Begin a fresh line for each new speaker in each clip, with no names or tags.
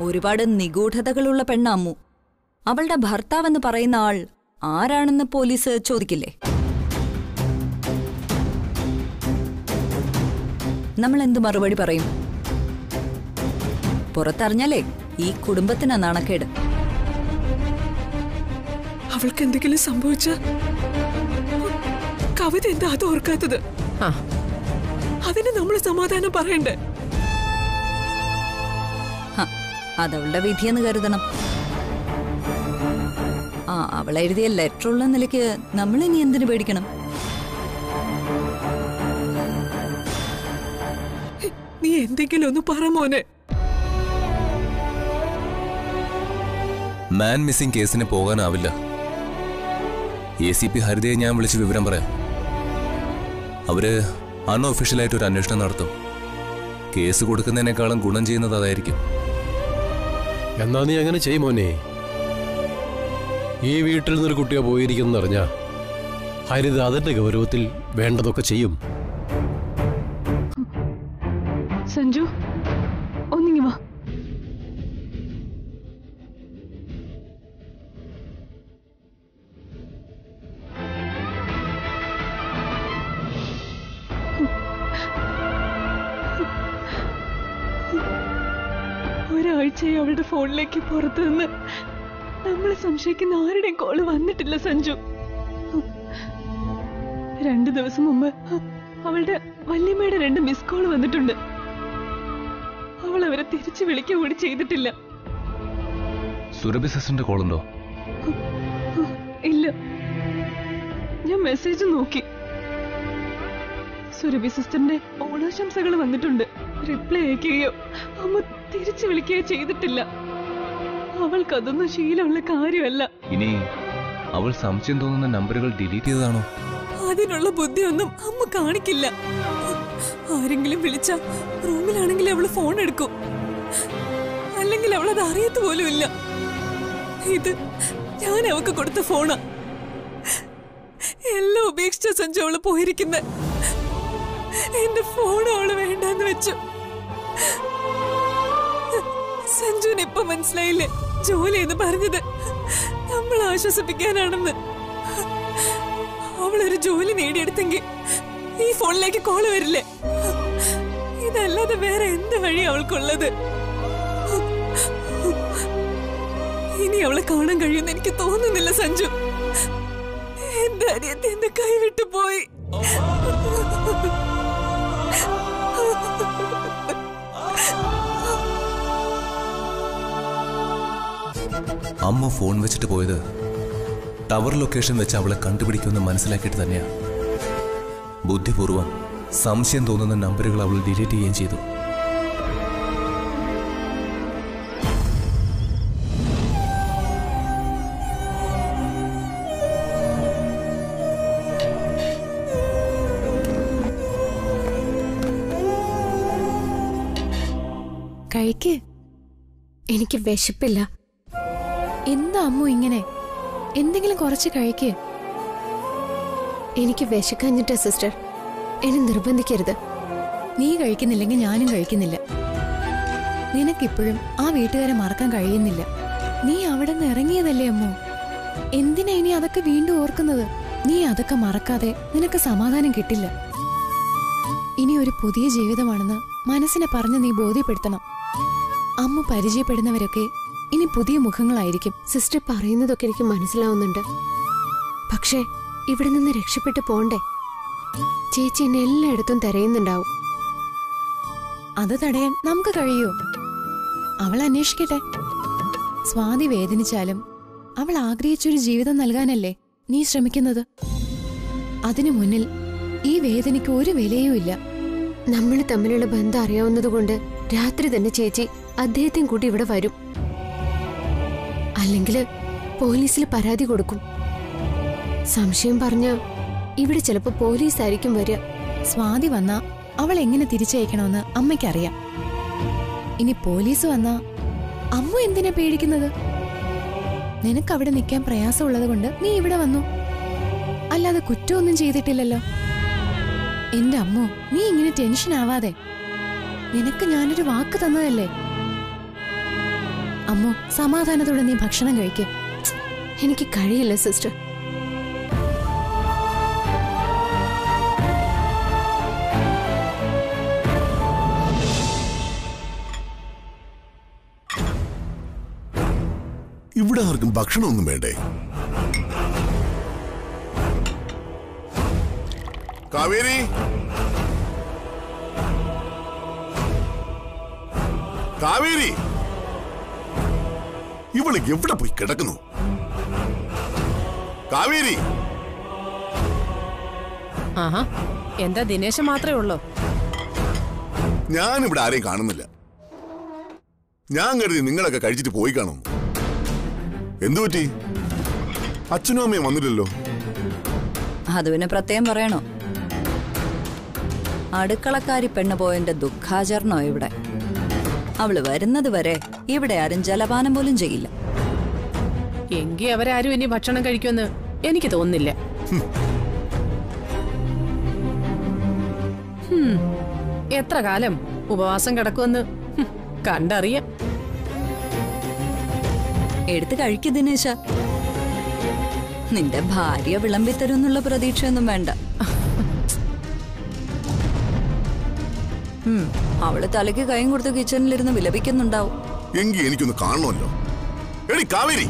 ഒരുപാട് നിഗൂഢതകളുള്ള പെണ്ണ അമ്മു അവളുടെ ഭർത്താവെന്ന് പറയുന്ന ആൾ ആരാണെന്ന് പോലീസ് ചോദിക്കില്ലേ നമ്മൾ എന്ത് മറുപടി പറയും പുറത്തറിഞ്ഞാലേ ഈ കുടുംബത്തിന് നാണക്കേട്
അവൾക്ക് എന്തെങ്കിലും സംഭവിച്ച കവിത എന്താ അത് ഓർക്കാത്തത്
ആ
അതിന് നമ്മൾ സമാധാനം പറയണ്ടേ
ഹ, അതവളുടെ വിധിയെന്ന് കരുതണം ആ അവൾ എഴുതിയ ലെറ്റർ ഉള്ള നിലയ്ക്ക് നമ്മൾ ഇനി എന്തിനു പേടിക്കണം
നീ എന്തെങ്കിലും ഒന്ന് പറ മോനെ
മാൻ മിസ്സിംഗ് കേസിന് പോകാനാവില്ല എ സി പി ഹരിതയെ ഞാൻ വിളിച്ച് വിവരം പറയാം അവര് അൺഒഫീഷ്യലായിട്ട് ഒരു അന്വേഷണം നടത്തും കേസ് കൊടുക്കുന്നതിനേക്കാളും ഗുണം ചെയ്യുന്നത് അതായിരിക്കും
എന്നാ നീ അങ്ങനെ ചെയ് മോനെ ഈ വീട്ടിൽ നിന്നൊരു കുട്ടിയെ പോയിരിക്കുന്നറിഞ്ഞ ഹരിത അതിന്റെ ഗൗരവത്തിൽ വേണ്ടതൊക്കെ ചെയ്യും
സഞ്ജു ഒന്നിങ്ങി വാ ഒരാഴ്ചയായി അവളുടെ ഫോണിലേക്ക് പുറത്തു നിന്ന് നമ്മളെ സംശയിക്കുന്ന ആരുടെയും കോള് വന്നിട്ടില്ല സഞ്ജു രണ്ടു ദിവസം മുമ്പ് അവളുടെ വല്യമ്മയുടെ രണ്ട് മിസ് കോൾ വന്നിട്ടുണ്ട് അവൾ അവരെ തിരിച്ചു വിളിക്കുക കൂടി ചെയ്തിട്ടില്ല
സുരഭി സിസ്റ്ററിന്റെ കോളുണ്ടോ
ഇല്ല ഞാൻ മെസ്സേജ് നോക്കി സുരഭി സിസ്റ്ററിന്റെ ഓണാശംസകൾ വന്നിട്ടുണ്ട് റിപ്ലൈ അയക്കുകയോ അമ്മ തിരിച്ചു വിളിക്കുകയോ ചെയ്തിട്ടില്ല അവൾക്ക് അതൊന്നും ശീലമുള്ള കാര്യമല്ല
ഇനി അവൾ സംശയം തോന്നുന്ന നമ്പറുകൾ ഡിലീറ്റ് ചെയ്തതാണോ
അതിനുള്ള ബുദ്ധിയൊന്നും അമ്മ കാണിക്കില്ല ആരെങ്കിലും വിളിച്ച റൂമിലാണെങ്കിൽ അവള് ഫോൺ എടുക്കും അല്ലെങ്കിൽ അവൾ അത് അറിയത്ത് പോലും ഇല്ല ഇത് ഞാൻ അവക്ക് കൊടുത്ത ഫോണാ എല്ലാം ഉപേക്ഷിച്ച സഞ്ജു അവള് പോയിരിക്കുന്ന എന്റെ ഫോൺ അവള് വേണ്ടെന്ന് വെച്ചു സഞ്ജുവിന് ഇപ്പൊ മനസ്സിലായില്ലേ ജോലി എന്ന് പറഞ്ഞത് നമ്മൾ ആശ്വസിപ്പിക്കാനാണെന്ന് അവളൊരു ജോലി നേടിയെടുത്തെങ്കിൽ ഈ ഫോണിലേക്ക് കോള് വരില്ലേ ഇതല്ലാതെ വേറെ എന്ത് വഴി അവൾക്കുള്ളത് ഇനി അവളെ കാണാൻ കഴിയുമെന്ന് എനിക്ക് തോന്നുന്നില്ല സഞ്ജു എന്റെ അനിയത്തി എന്റെ കൈവിട്ടു പോയി
അമ്മ ഫോൺ വെച്ചിട്ട് പോയത് ടവർ ലൊക്കേഷൻ വെച്ച് അവളെ കണ്ടുപിടിക്കുമെന്ന് മനസ്സിലാക്കിയിട്ട് തന്നെയാ ബുദ്ധിപൂർവം സംശയം തോന്നുന്ന നമ്പറുകൾ അവൾ ഡിലീറ്റ് ചെയ്യുകയും ചെയ്തു
കഴിക്ക് എനിക്ക് വിശപ്പില്ല എന്താ അമ്മു ഇങ്ങനെ എന്തെങ്കിലും കുറച്ച് കഴിക്ക്
എനിക്ക് വിശക്കാഞ്ഞിട്ടാ സിസ്റ്റർ എന്നെ നിർബന്ധിക്കരുത്
നീ കഴിക്കുന്നില്ലെങ്കിൽ ഞാനും കഴിക്കുന്നില്ല നിനക്കിപ്പോഴും ആ വീട്ടുകാരെ മറക്കാൻ കഴിയുന്നില്ല നീ അവിടെ നിന്ന് ഇറങ്ങിയതല്ലേ അമ്മു എന്തിനാ ഇനി അതൊക്കെ വീണ്ടും ഓർക്കുന്നത് നീ അതൊക്കെ മറക്കാതെ നിനക്ക് സമാധാനം കിട്ടില്ല ഇനി ഒരു പുതിയ ജീവിതമാണെന്ന് മനസ്സിനെ പറഞ്ഞ് നീ ബോധ്യപ്പെടുത്തണം അമ്മ പരിചയപ്പെടുന്നവരൊക്കെ ഇനി പുതിയ മുഖങ്ങളായിരിക്കും
സിസ്റ്റർ പറയുന്നതൊക്കെ എനിക്ക് മനസ്സിലാവുന്നുണ്ട് പക്ഷേ ഇവിടെ നിന്ന് രക്ഷപ്പെട്ടു പോണ്ടേ ചേച്ചി എന്നെ എല്ലായിടത്തും തിരയുന്നുണ്ടാവും
അത് തടയാൻ നമുക്ക് കഴിയോ അവൾ അന്വേഷിക്കട്ടെ സ്വാതി വേദനിച്ചാലും അവൾ ആഗ്രഹിച്ചൊരു ജീവിതം നൽകാനല്ലേ നീ ശ്രമിക്കുന്നത് അതിനു മുന്നിൽ ഈ വേദനയ്ക്ക് ഒരു വിലയും ഇല്ല
നമ്മൾ തമ്മിലുള്ള ബന്ധം അറിയാവുന്നതുകൊണ്ട് രാത്രി തന്നെ ചേച്ചി അദ്ദേഹത്തെയും കൂട്ടി ഇവിടെ വരും അല്ലെങ്കിൽ പോലീസിൽ പരാതി കൊടുക്കും സംശയം പറഞ്ഞ ഇവിടെ ചിലപ്പോ പോലീസായിരിക്കും വരിക
സ്വാതി വന്നാ അവൾ എങ്ങനെ തിരിച്ചയക്കണമെന്ന് അമ്മയ്ക്കറിയാം ഇനി പോലീസ് വന്നാ അമ്മ എന്തിനാ പേടിക്കുന്നത് നിനക്ക് അവിടെ നിൽക്കാൻ പ്രയാസമുള്ളത് കൊണ്ട് നീ ഇവിടെ വന്നു അല്ലാതെ കുറ്റമൊന്നും ചെയ്തിട്ടില്ലല്ലോ എന്റെ അമ്മോ നീ ഇങ്ങനെ ടെൻഷൻ ആവാതെ നിനക്ക് ഞാനൊരു വാക്ക് തന്നതല്ലേ അമ്മോ സമാധാനത്തോടെ നീ ഭക്ഷണം കഴിക്ക്
എനിക്ക് കഴിയില്ല സിസ്റ്റർ
ഇവിടെ ആർക്കും ഭക്ഷണമൊന്നും വേണ്ടേ കാവേരി കാവേരി ഇവള് എവിടെ പോയി കിടക്കുന്നു കാവേരി
ആഹാ എന്താ ദിനേശ് മാത്രമേ ഉള്ളൂ
ഞാൻ ഇവിടെ ആരെയും കാണുന്നില്ല ഞാൻ കരുതി നിങ്ങളൊക്കെ കഴിച്ചിട്ട് പോയി കാണും എന്തു പറ്റി അച്ഛനും അമ്മയും വന്നില്ലല്ലോ
അത് പിന്നെ പ്രത്യേകം പറയണോ അടുക്കളക്കാരി പെണ്ണ് പോയതിന്റെ ദുഃഖാചരണോ ഇവിടെ അവള് വരുന്നത് വരെ ഇവിടെ ആരും ജലപാനം പോലും ചെയ്യില്ല
എങ്കി അവരാരും ഇനി ഭക്ഷണം കഴിക്കുമെന്ന് എനിക്ക് തോന്നുന്നില്ല ഹും, എത്ര കാലം ഉപവാസം കിടക്കുമെന്ന് ഹും, കണ്ടറിയാം
എടുത്ത് കഴിക്കു ദിനേശ നിന്റെ ഭാര്യ വിളമ്പിത്തരുന്നുള്ള പ്രതീക്ഷയൊന്നും വേണ്ട ഉം, അവള് തലയ്ക്ക് കൈയും കൊടുത്ത് കിച്ചണിലിരുന്ന് വിലപിക്കുന്നുണ്ടാവും
എങ്കിൽ എനിക്കൊന്ന് കാണണമല്ലോ എടി കാവേരി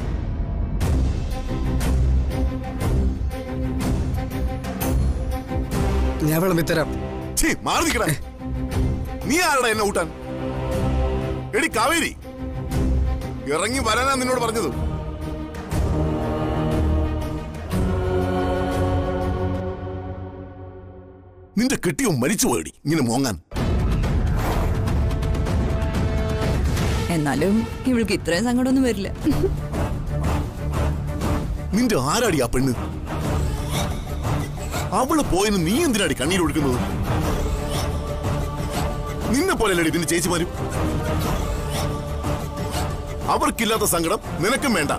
ഞാൻ വിളമ്പിത്തരാം
ഛീ മാറി നിൽക്കട നീ ആരടാ എന്നെ ഊട്ടാൻ എടി കാവേരി ഇറങ്ങി വരാനാ നിന്നോട് പറഞ്ഞത് നിന്റെ കെട്ടിയോ മരിച്ചു പോയടി ഇങ്ങനെ മോങ്ങാൻ
എന്നാലും ഇവൾക്ക് ഇത്രയും സങ്കടമൊന്നും വരില്ല
നിന്റെ ആരാടി ആ പെണ്ണ് അവള് പോയെന്ന് നീ എന്തിനാടി കണ്ണീരൊഴുക്കുന്നത് നിന്നെ പോലെയല്ലടി നിന്റെ ചേച്ചിമാരും അവർക്കില്ലാത്ത സങ്കടം നിനക്കും വേണ്ട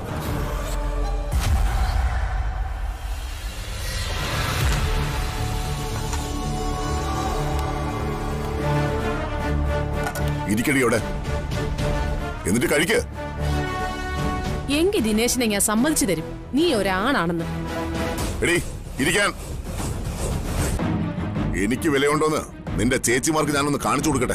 ഇരിക്കടി അവിടെ എന്നിട്ട് കഴിക്ക്
എങ്കി ദിനേശിനെ ഞാൻ സമ്മതിച്ചു തരും നീ ഒരാണാണെന്ന്
എടി ഇരിക്കാൻ എനിക്ക് വിലയുണ്ടോന്ന് നിന്റെ ചേച്ചിമാർക്ക് ഞാനൊന്ന് കാണിച്ചു കൊടുക്കട്ടെ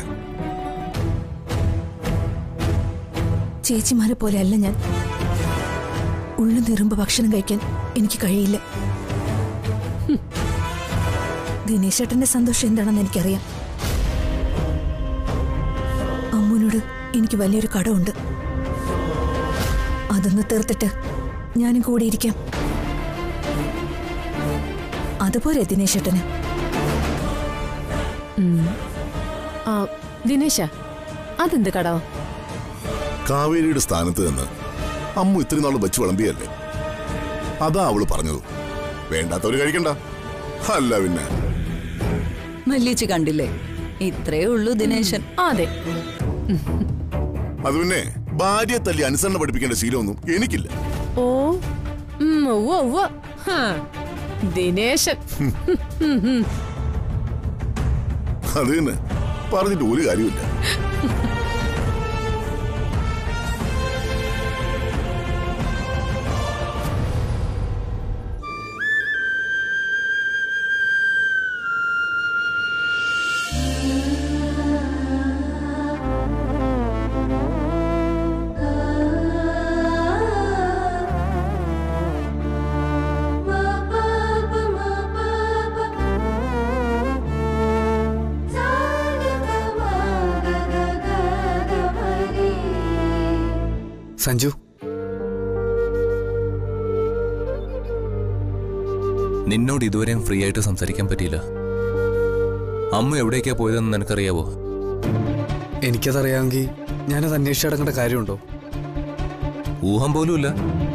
ചേച്ചിമാരെ പോലെയല്ല ഞാൻ ഉള്ളു നിറുമ്പ് ഭക്ഷണം കഴിക്കാൻ എനിക്ക് കഴിയില്ല ഹും. ദിനേശ് ചേട്ടന്റെ സന്തോഷം എന്താണെന്ന് എനിക്കറിയാം അമ്മൂനോട് എനിക്ക് വലിയൊരു കടമുണ്ട് അതൊന്ന് തീർത്തിട്ട് ഞാനും കൂടെ ഇരിക്കാം അതുപോലെ ദിനേശ് ചേട്ടന്
ആ ദിനേശ അതെന്ത് കടോ
കാവേരിയുടെ സ്ഥാനത്ത് നിന്ന് അമ്മു ഇത്രയും നാൾ വെച്ച് വിളമ്പിയല്ലേ അതാ അവള് പറഞ്ഞത് വേണ്ടാത്തവര് കഴിക്കണ്ട അല്ല പിന്നെ
മല്ലീച്ച് കണ്ടില്ലേ ഇത്രേ ഉള്ളൂ ദിനേശൻ
അതെ
അത് പിന്നെ ഭാര്യയെ തല്ലി അനുസരണ പഠിപ്പിക്കേണ്ട ശീലമൊന്നും എനിക്കില്ല
ഓ ഉം, ഉവ്വ ഉവ്വ ഹാ, ദിനേശൻ
അത് തന്നെ പറഞ്ഞിട്ട് ഒരു കാര്യമില്ല
സഞ്ജു
നിന്നോട് ഇതുവരെയും ഫ്രീ ആയിട്ട് സംസാരിക്കാൻ പറ്റിയില്ല അമ്മ എവിടേക്കാ പോയതെന്ന് നിനക്കറിയാവോ
എനിക്കതറിയാമെങ്കിൽ ഞാനത് അന്വേഷിച്ചടങ്ങേണ്ട കാര്യമുണ്ടോ
ഊഹം പോലുമില്ല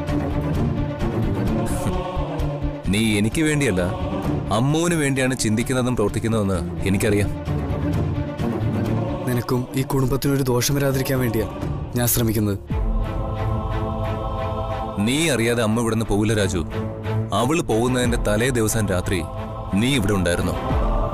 നീ എനിക്ക് വേണ്ടിയല്ല അമ്മുവിന് വേണ്ടിയാണ് ചിന്തിക്കുന്നതും പ്രവർത്തിക്കുന്നതെന്ന് എനിക്കറിയാം
നിനക്കും ഈ കുടുംബത്തിനൊരു ദോഷം വരാതിരിക്കാൻ വേണ്ടിയാ ഞാൻ ശ്രമിക്കുന്നത്
നീ അറിയാതെ അമ്മ ഇവിടുന്ന് പോവില്ല രാജു അവള് പോകുന്നതിന്റെ തലേ ദിവസം രാത്രി നീ ഇവിടെ ഉണ്ടായിരുന്നു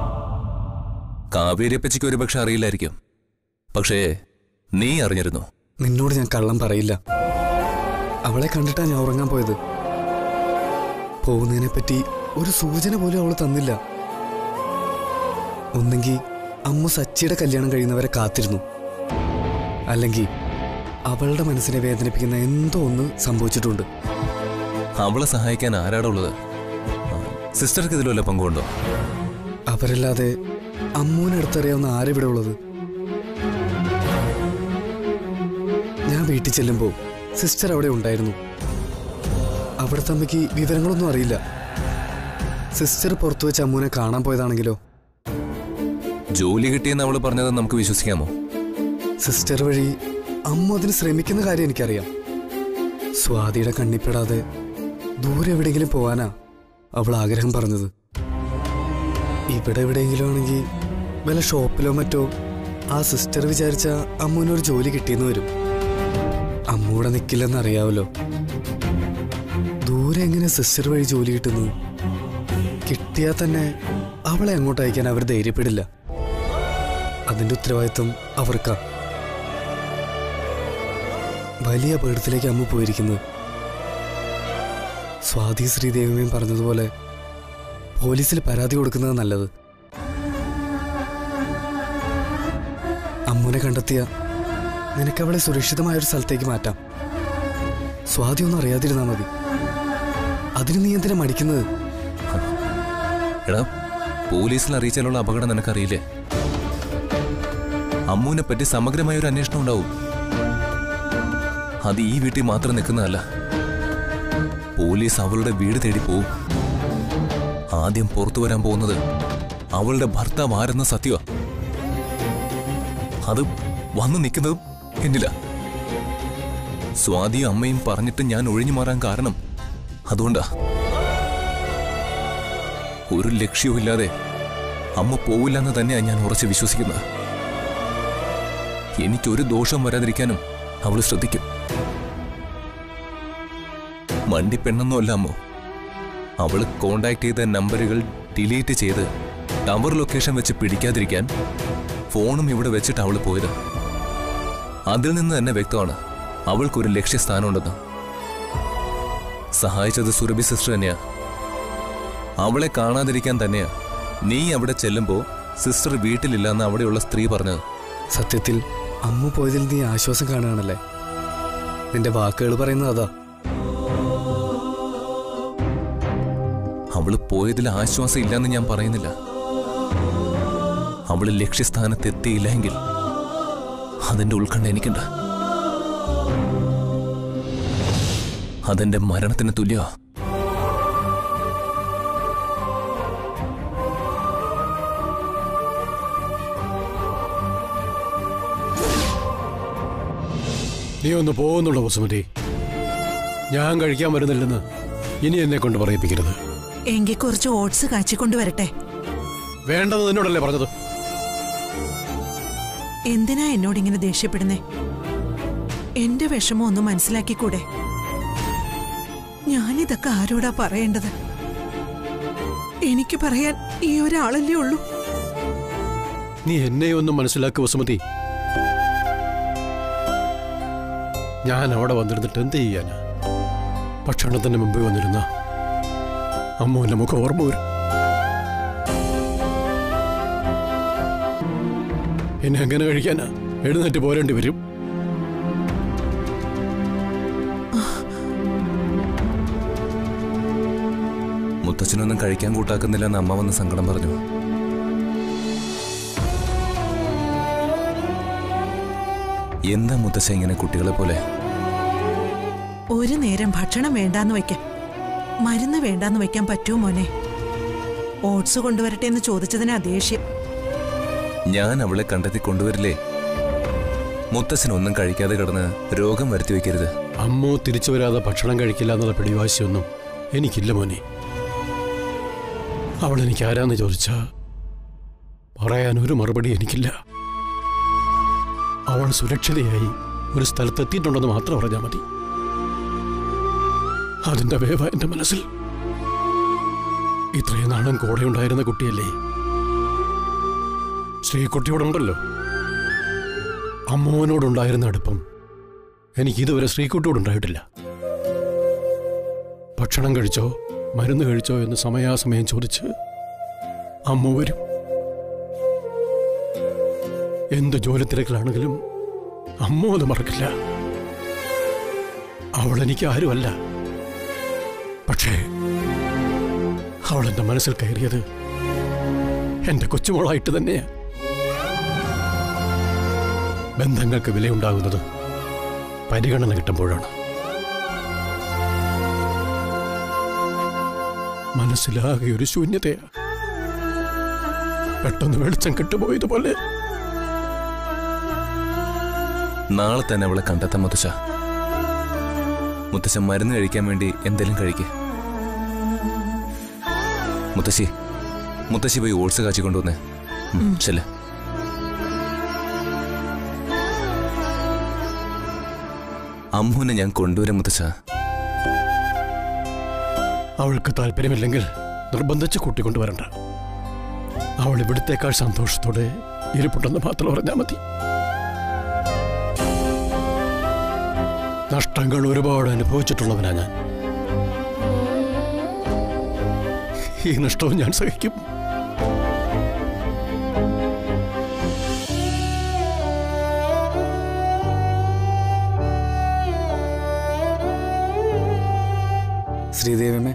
കാവേരിയപ്പച്ചിക്ക് ഒരുപക്ഷെ അറിയില്ലായിരിക്കും പക്ഷേ നീ അറിഞ്ഞിരുന്നു
നിന്നോട് ഞാൻ കള്ളം പറയില്ല അവളെ കണ്ടിട്ടാ ഞാൻ ഉറങ്ങാൻ പോയത് പോകുന്നതിനെ പറ്റി ഒരു സൂചന പോലും അവൾ തന്നില്ല ഒന്നെങ്കിൽ അമ്മ സച്ചിയുടെ കല്യാണം കഴിയുന്നവരെ കാത്തിരുന്നു അല്ലെങ്കിൽ അവളുടെ മനസ്സിനെ വേദനിപ്പിക്കുന്ന എന്തോ ഒന്ന് സംഭവിച്ചിട്ടുണ്ട്
അവളെ സഹായിക്കാൻ ആരാടാ ഉള്ളത് സിസ്റ്റർക്ക് ഇതിൽ വല്ല പങ്കുണ്ടോ
അവരല്ലാതെ അമ്മൂനെ അടുത്തറിയാവുന്ന ആരെവിടെ ഉള്ളത് ഞാൻ വീട്ടിൽ ചെല്ലുമ്പോൾ സിസ്റ്റർ അവിടെ ഉണ്ടായിരുന്നു അവിടുത്തെ അമ്മയ്ക്ക് വിവരങ്ങളൊന്നും അറിയില്ല സിസ്റ്റർ പുറത്തു വെച്ച് അമ്മൂനെ കാണാൻ പോയതാണെങ്കിലോ
ജോലി കിട്ടിയെന്ന് അവള് പറഞ്ഞത് നമുക്ക് വിശ്വസിക്കാമോ
സിസ്റ്റർ വഴി അമ്മ അതിന് ശ്രമിക്കുന്ന കാര്യം എനിക്കറിയാം സ്വാതിയുടെ കണ്ണിപ്പെടാതെ ദൂരെ എവിടെയെങ്കിലും പോവാനാ അവൾ ആഗ്രഹം പറഞ്ഞത് ഇവിടെ എവിടെയെങ്കിലും ആണെങ്കിൽ വല്ല ഷോപ്പിലോ മറ്റോ ആ സിസ്റ്റർ വിചാരിച്ച അമ്മുവിനൊരു ജോലി കിട്ടിയെന്ന് വരും അമ്മൂടെ നിൽക്കില്ലെന്ന് അറിയാവല്ലോ ദൂരെ എങ്ങനെ സിസ്റ്റർ വഴി ജോലി കിട്ടുന്നു കിട്ടിയാൽ തന്നെ അവളെ അങ്ങോട്ട് അയക്കാൻ അവർ ധൈര്യപ്പെടില്ല അതിന്റെ ഉത്തരവാദിത്വം അവർക്കാ വലിയ അപകടത്തിലേക്ക് അമ്മ പോയിരിക്കുന്നത് സ്വാതി ശ്രീദേവിയും പറഞ്ഞതുപോലെ പോലീസിൽ പരാതി കൊടുക്കുന്നത് നല്ലത് അമ്മുനെ കണ്ടെത്തിയ നിനക്ക് അവളെ സുരക്ഷിതമായ ഒരു സ്ഥലത്തേക്ക് മാറ്റാം സ്വാതി ഒന്നും അറിയാതിരുന്നാ മതി അതിന് നീ എന്തിനാ മടിക്കുന്നത്
എടാ പോലീസിൽ അറിയിച്ചാലുള്ള അപകടം നിനക്കറിയില്ലേ അമ്മുവിനെ പറ്റി സമഗ്രമായ ഒരു അന്വേഷണം ഉണ്ടാവും അത് ഈ വീട്ടിൽ മാത്രം നിൽക്കുന്നതല്ല പോലീസ് അവളുടെ വീട് തേടി പോവും ആദ്യം പുറത്തു വരാൻ പോകുന്നത് അവളുടെ ഭർത്താവ് ആരെന്ന സത്യവ അത് വന്നു നിൽക്കുന്നതും എന്നില്ല സ്വാതിയും അമ്മയും പറഞ്ഞിട്ട് ഞാൻ ഒഴിഞ്ഞു മാറാൻ കാരണം അതുകൊണ്ടാ ഒരു ലക്ഷ്യവുമില്ലാതെ അമ്മ പോവില്ലെന്ന് തന്നെയാണ് ഞാൻ ഉറച്ച് വിശ്വസിക്കുന്നത് എനിക്കൊരു ദോഷം വരാതിരിക്കാനും അവൾ ശ്രദ്ധിക്കും മണ്ടി പെണ്ണൊന്നുമല്ല അമ്മോ അവൾ കോണ്ടാക്ട് ചെയ്ത നമ്പറുകൾ ഡിലീറ്റ് ചെയ്ത് ടവർ ലൊക്കേഷൻ വെച്ച് പിടിക്കാതിരിക്കാൻ ഫോണും ഇവിടെ വെച്ചിട്ട് അവൾ പോയത് അതിൽ നിന്ന് തന്നെ വ്യക്തമാണ് അവൾക്കൊരു ലക്ഷ്യസ്ഥാനമുണ്ടെന്ന് സഹായിച്ചത് സുരഭി സിസ്റ്റർ തന്നെയാ അവളെ കാണാതിരിക്കാൻ തന്നെയാ നീ അവിടെ ചെല്ലുമ്പോ സിസ്റ്റർ വീട്ടിലില്ലെന്ന് അവിടെയുള്ള സ്ത്രീ പറഞ്ഞത്
സത്യത്തിൽ അമ്മ പോയതിൽ നീ ആശ്വാസം കാണുകയാണല്ലേ നിന്റെ വാക്കുകൾ പറയുന്നത് അതാ
അവള് പോയതിൽ ആശ്വാസം ഇല്ലെന്ന് ഞാൻ പറയുന്നില്ല അവള് ലക്ഷ്യസ്ഥാനത്ത് എത്തിയില്ല എങ്കിൽ അതിന്റെ ഉത്കണ്ഠ എനിക്കുണ്ട് അതെന്റെ മരണത്തിന് തുല്യ
നീ ഒന്ന് പോകുന്നുള്ള വസുമതി ഞാൻ കഴിക്കാൻ വരുന്നില്ലെന്ന് ഇനി എന്നെ കൊണ്ട് പറയിപ്പിക്കരുത്
എങ്കിൽ കുറച്ച് ഓട്സ് കാച്ചിക്കൊണ്ട് വരട്ടെ
വേണ്ടെന്ന് നിന്നോടല്ലേ പറഞ്ഞത്
എന്തിനാ എന്നോട് ഇങ്ങനെ ദേഷ്യപ്പെടുന്നേ എന്റെ വിഷമം ഒന്ന് മനസ്സിലാക്കിക്കൂടെ ഞാനിതൊക്കെ ആരോടാ പറയേണ്ടത് എനിക്ക് പറയാൻ ഈ ഒരാളല്ലേ ഉള്ളൂ
നീ എന്നെ ഒന്ന് മനസ്സിലാക്കുക വസുമതി ഞാൻ അവിടെ വന്നിരുന്നിട്ട് എന്ത് ചെയ്യാനാ ഭക്ഷണത്തിന് മുമ്പ് വന്നിരുന്ന അമ്മുവിന്റെ മുഖം ഓർമ്മ വരും എന്നെ എങ്ങനെ കഴിക്കാനാ എഴുന്നേറ്റ് പോരേണ്ടി വരും
മുത്തച്ഛനൊന്നും കഴിക്കാൻ കൂട്ടാക്കുന്നില്ലെന്ന് അമ്മ വന്ന് സങ്കടം പറഞ്ഞു എന്താ മുത്തച്ഛ ഇങ്ങനെ കുട്ടികളെ പോലെ
ഒരു നേരം ഭക്ഷണം വേണ്ടാന്ന് വയ്ക്കാം മരുന്ന് വേണ്ടാന്ന് വയ്ക്കാൻ പറ്റുമോ മോനെ ഓട്സ് കൊണ്ടുവരട്ടെ എന്ന് ചോദിച്ചതിനാ ദേഷ്യം
ഞാൻ അവളെ കണ്ടെത്തി കൊണ്ടുവരില്ലേ മുത്തച്ഛനൊന്നും കഴിക്കാതെ കിടന്ന് രോഗം വരുത്തി വെക്കരുത്
അമ്മു തിരിച്ചു വരാതെ ഭക്ഷണം കഴിക്കില്ല എന്നുള്ള പിടിവാശിയൊന്നും എനിക്കില്ല മോനെ അവൾ എനിക്ക് ആരാന്ന് ചോദിച്ചാ പറയാൻ ഒരു മറുപടി എനിക്കില്ല അവൾ സുരക്ഷിതയായി ഒരു സ്ഥലത്തെത്തിയിട്ടുണ്ടെന്ന് മാത്രം പറഞ്ഞാൽ മതി അതിന്റെ വേവ എന്റെ മനസ്സിൽ ഇത്രയും നാളും കൂടെ ഉണ്ടായിരുന്ന കുട്ടിയല്ലേ ശ്രീകുട്ടിയോടുണ്ടല്ലോ അമ്മോനോടുണ്ടായിരുന്ന അടുപ്പം എനിക്ക് ഇതുവരെ ശ്രീകുട്ടിയോടുണ്ടായിട്ടില്ല ഭക്ഷണം കഴിച്ചോ മരുന്ന് കഴിച്ചോ എന്ന് സമയാസമയം ചോദിച്ച് അമ്മ വരും എന്ത് ജോലി തിരക്കിലാണെങ്കിലും അമ്മ അത് മറക്കില്ല അവൾ എനിക്ക് ആരുമല്ല പക്ഷേ അവൾ എന്റെ മനസ്സിൽ കയറിയത് എന്റെ കൊച്ചുമോളായിട്ട് തന്നെയാ ബന്ധങ്ങൾക്ക് വിലയുണ്ടാകുന്നത് പരിഗണന കിട്ടുമ്പോഴാണ് മനസ്സിലാകെ ഒരു ശൂന്യതയാ പെട്ടെന്ന് വെളിച്ചം കിട്ടുപോയതുപോലെ
നാളെ തന്നെ അവളെ കണ്ടെത്താം മുത്തശ്ശ മുത്തശ്ശൻ മരുന്ന് കഴിക്കാൻ വേണ്ടി എന്തെങ്കിലും കഴിക്ക് മുത്തശ്ശി മുത്തശ്ശി പോയി ഓട്സ് കാച്ചി കൊണ്ടുവന്നേ ഉം, ചെല്ല് അമ്മുവിനെ ഞാൻ കൊണ്ടുവരാം മുത്തശ്ശ
അവൾക്ക് താല്പര്യമില്ലെങ്കിൽ നിർബന്ധിച്ച് കൂട്ടിക്കൊണ്ടുവരണ്ട അവൾ ഇവിടുത്തേക്കാൾ സന്തോഷത്തോടെ ഇരിപ്പുണ്ടെന്ന് മാത്രം പറഞ്ഞാൽ മതി നഷ്ടങ്ങൾ ഒരുപാട് അനുഭവിച്ചിട്ടുള്ളവനാ ഞാൻ ഈ നഷ്ടവും ഞാൻ സഹിക്കും
ശ്രീദേവിയമ്മേ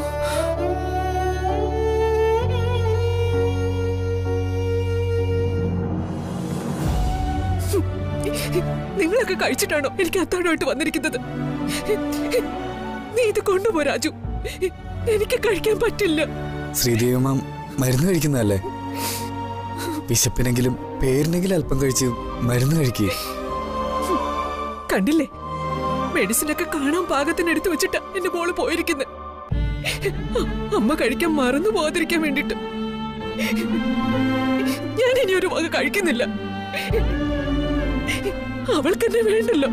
നിങ്ങളൊക്കെ കഴിച്ചിട്ടാണോ എനിക്ക് അത്താഴമായിട്ട് വന്നിരിക്കുന്നത് നീ ഇത് കൊണ്ടുപോ രാജു എനിക്ക് കഴിക്കാൻ പറ്റില്ല
ശ്രീദേവിയമ്മ മരുന്ന് കഴിക്കുന്നതല്ലേ വിശപ്പിനെങ്കിലും പേരിനെങ്കിലും അല്പം കഴിച്ച് മരുന്ന് കഴിക്കുക
കണ്ടില്ലേ മെഡിസിൻ ഒക്കെ കാണാൻ പാകത്തിന് എടുത്തു വെച്ചിട്ടാ എന്റെ മോള് പോയിരിക്കുന്നത് അമ്മ കഴിക്കാൻ മറന്നു പോകാതിരിക്കാൻ വേണ്ടിട്ട് ഞാൻ ഇനി ഒരു വക കഴിക്കുന്നില്ല അവൾക്ക് എന്നെ വേണ്ടല്ലോ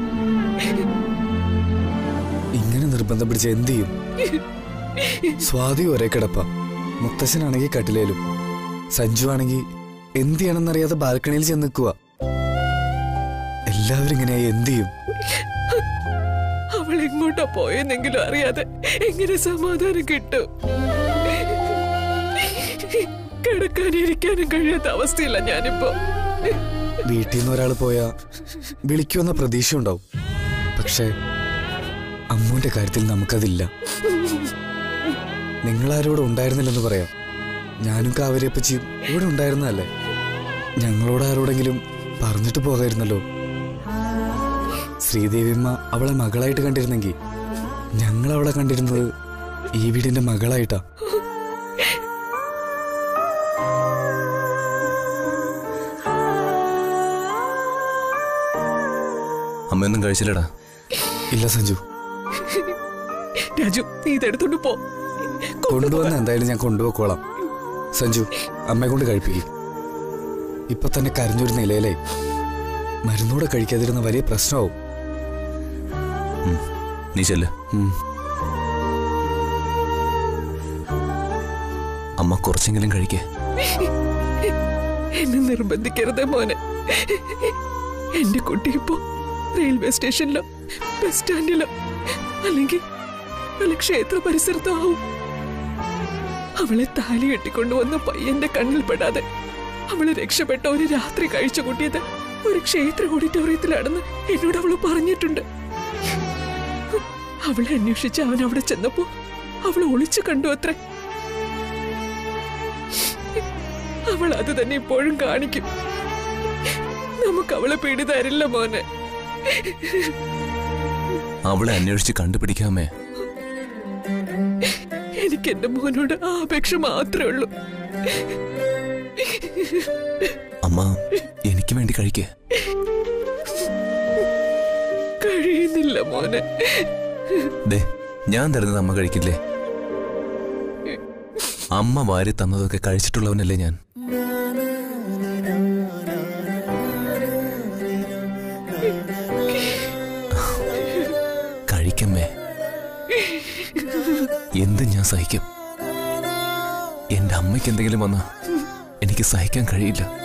ഇങ്ങനെ നിർബന്ധം പിടിച്ച് എന്ത് ചെയ്യും സ്വാതി ഒരേ കിടപ്പ മുത്തശ്ശനാണെങ്കിൽ കട്ടിലേലും സഞ്ജു ആണെങ്കിൽ എന്ത് ചെയ്യണമെന്നറിയാതെ ബാൽക്കണിയിൽ ചെന്ന് നിൽക്കുക എല്ലാവരും ഇങ്ങനെയായി എന്ത് ചെയ്യും
അവൾ എങ്ങോട്ടാ പോയെന്നെങ്കിലും അറിയാതെ എങ്ങനെ സമാധാനം കിട്ടും കിടക്കാനും ഇരിക്കാനും കഴിയാത്ത അവസ്ഥയില്ല ഞാനിപ്പോ
വീട്ടിൽ നിന്ന് ഒരാൾ പോയാ വിളിക്കുമെന്ന പ്രതീക്ഷ ഉണ്ടാവും പക്ഷേ അമ്മുവിന്റെ കാര്യത്തിൽ നമുക്കതില്ല നിങ്ങളാരോടും ഉണ്ടായിരുന്നില്ലെന്ന് പറയാം ഞാനും കാവരിയപ്പച്ചിയും ഇവിടെ ഉണ്ടായിരുന്നതല്ലേ ഞങ്ങളോട് ആരോടെങ്കിലും പറഞ്ഞിട്ട് പോകായിരുന്നല്ലോ ശ്രീദേവിയമ്മ അവളെ മകളായിട്ട് കണ്ടിരുന്നെങ്കിൽ ഞങ്ങൾ അവളെ കണ്ടിരുന്നത് ഈ വീടിന്റെ മകളായിട്ടാ
അമ്മയൊന്നും കഴിച്ചില്ലടാ
ഇല്ല സഞ്ജു
രാജു നീ ഇതെടുത്തോണ്ട് പോ
കൊണ്ടുവന്ന് എന്തായാലും ഞാൻ കൊണ്ടുപോയിക്കോളാം സഞ്ജു അമ്മയെ കൊണ്ട് കഴിപ്പിക്കും ഇപ്പൊ തന്നെ കരഞ്ഞൊരു നിലയിലേ മരുന്നൂടെ കഴിക്കാതിരുന്ന വലിയ പ്രശ്നമാവും
നീ ചെല്ല്
ഉം.
അമ്മ കുറച്ചെങ്കിലും കഴിക്കേ
എന്നെ നിർബന്ധിക്കരുത് മോനെ എന്റെ കുട്ടി ഇപ്പോ റെയിൽവേ സ്റ്റേഷനിലോ ബസ് സ്റ്റാൻഡിലോ അല്ലെങ്കിൽ വല്ല ക്ഷേത്ര പരിസരത്തോ ആവും അവളെ താലി കെട്ടിക്കൊണ്ടുവന്ന പയ്യന്റെ കണ്ണിൽ പെടാതെ അവള് രക്ഷപ്പെട്ട ഒരു രാത്രി കഴിച്ചു കൂട്ടിയത് ഒരു ക്ഷേത്ര ഓഡിറ്റോറിയത്തിലാണെന്ന് എന്നോട് അവള് പറഞ്ഞിട്ടുണ്ട് അവളെ അന്വേഷിച്ച് അവൻ അവിടെ ചെന്നപ്പോ അവൾ ഒളിച്ചു കണ്ടു അത്രേ അവൾ അത് തന്നെ ഇപ്പോഴും കാണിക്കും നമുക്ക് അവളെ പേടി തരില്ല മോനെ
അവളെ അന്വേഷിച്ച് കണ്ടുപിടിക്കാമേ
എനിക്ക് എന്റെ മോനോട് ആ അപേക്ഷ മാത്രമേ ഉള്ളൂ
അമ്മ എനിക്ക് വേണ്ടി കഴിക്കേ
കഴിയുന്നില്ല മോനെ
ദേ ഞാൻ തരുന്നത് അമ്മ കഴിക്കില്ലേ അമ്മ വാരി തന്നതൊക്കെ കഴിച്ചിട്ടുള്ളവനല്ലേ ഞാൻ കഴിക്കമ്മേ എന്ത് ഞാൻ സഹിക്കും എന്റെ അമ്മയ്ക്ക് എന്തെങ്കിലും വന്നാ എനിക്ക് സഹിക്കാൻ കഴിയില്ല